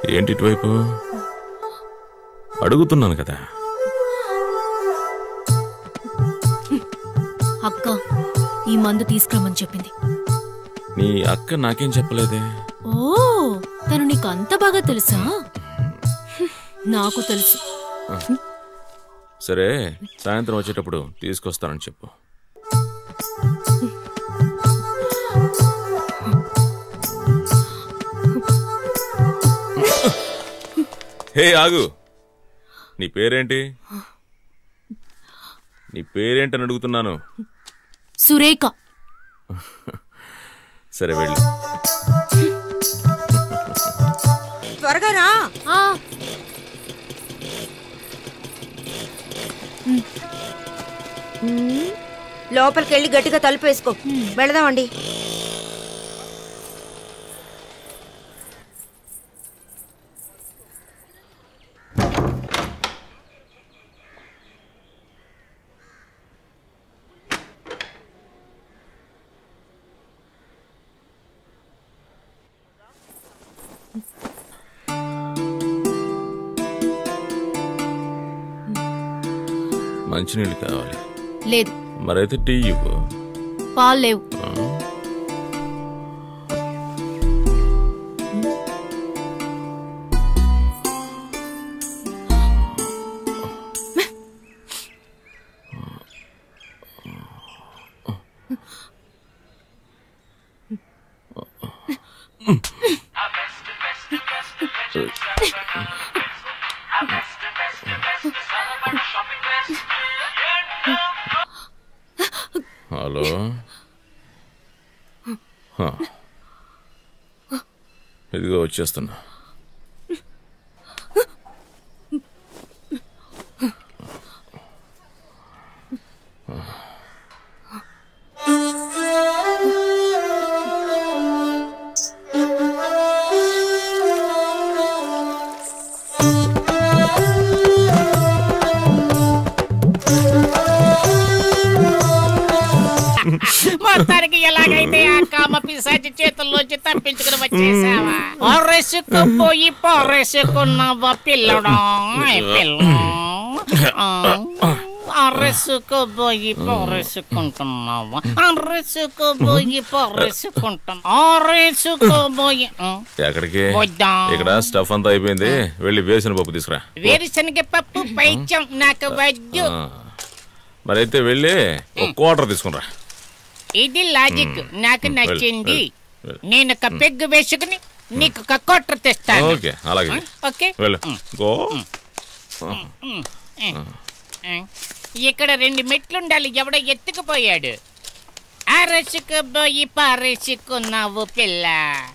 ఏంటి ఇటువైపు అడుగుతున్నాను కదా అక్క ఈ మందు తీసుకురమ్మని చెప్పింది నీ అక్క నాకేం చెప్పలేదే ఓ తను నీకు అంత బాగా తెలుసా హ్మ్, నాకు తెలుసు సరే సాయంత్రం వచ్చేటప్పుడు తీసుకొస్తానని చెప్పు హే ఆగు నీ పేరేంటి నీ పేరేంటని అడుగుతున్నాను సురేఖ సరే వెళ్ళు త్వరగా రా ఆ, లోపలికి వెళ్ళి గట్టిగా తలుపు వేసుకో వెళదామండి మంచినీళ్ళు కావాలి లేదు మరైతే టీ ఇవ్వు పాలు లేవు ఆ? హలో హ. ఇదిగో వచ్చేస్తున్నా మొత్తానికి ఎలాగైతే ఆ కామ పిశాచి చేతుల్లోంచి తప్పించుకుని వచ్చేసావా ఒర్రెసుకుపోయి పొర్రెసుకున్నావా పిల్లడా పిల్ల అర్రెసుకుపోయి పొర్రెసుకుంటున్నావా అర్రెసుకుపోయి పొర్రెసుకుంటున్నా అర్రెసుకుపోయి ఎక్కడికి వద్దా. ఇక్కడ స్టఫ్ అంతా అయిపోయింది వెళ్ళి వేసిన పప్పు తీసుకురా వేరుశనగ పప్పు పైచం నాకు వద్దు ఆ. మరైతే వెళ్ళి ఒక క్వార్టర్ తీసుకురా ఇది లాజిక్ నాకు నచ్చింది నేను ఒక పెగ్గు వేసుకుని నీకు ఒక కొట్ర తెస్తాను ఓకే అలాగే ఓకే వెళ్ళు గో ఇక్కడ రెండు మెట్లుండాలి ఎవడో ఎత్తుకుపోయాడు అరసుకుపోయి పారేసుకున్నావు పిల్ల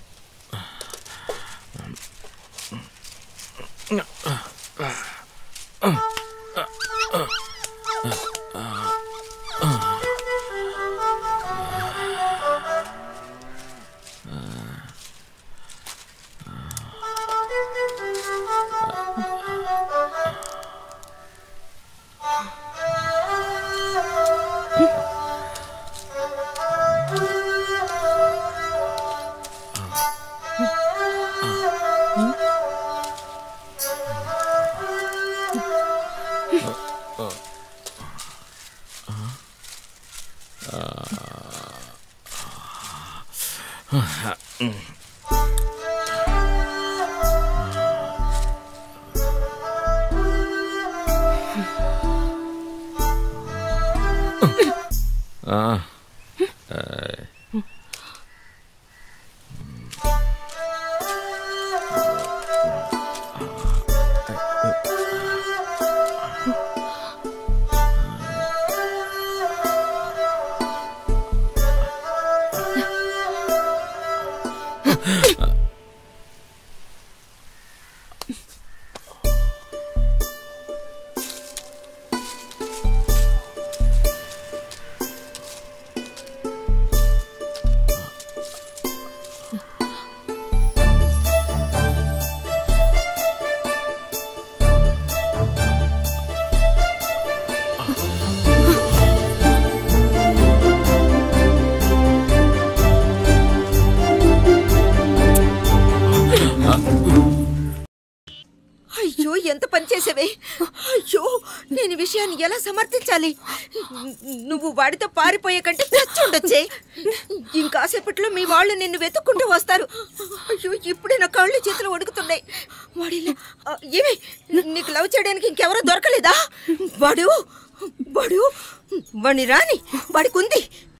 ఆ. అయ్యో ఎంత పని చేసేవే అయ్యో నేను ఈ విషయాన్ని ఎలా సమర్థించాలి నువ్వు వాడితో పారిపోయే కంటే చచ్చుండొచ్చే ఇంకాసేపట్లో మీ వాళ్ళు నిన్ను వెతుక్కుంటూ వస్తారు అయ్యో ఇప్పుడే నా కాళ్ళు చేతులు వణుకుతున్నాయి వాడి ఏమి నీకు లవ్ చేయడానికి ఇంకెవరో దొరకలేదా వాడు వాడు వాడిని రాని వాడికి ఉంది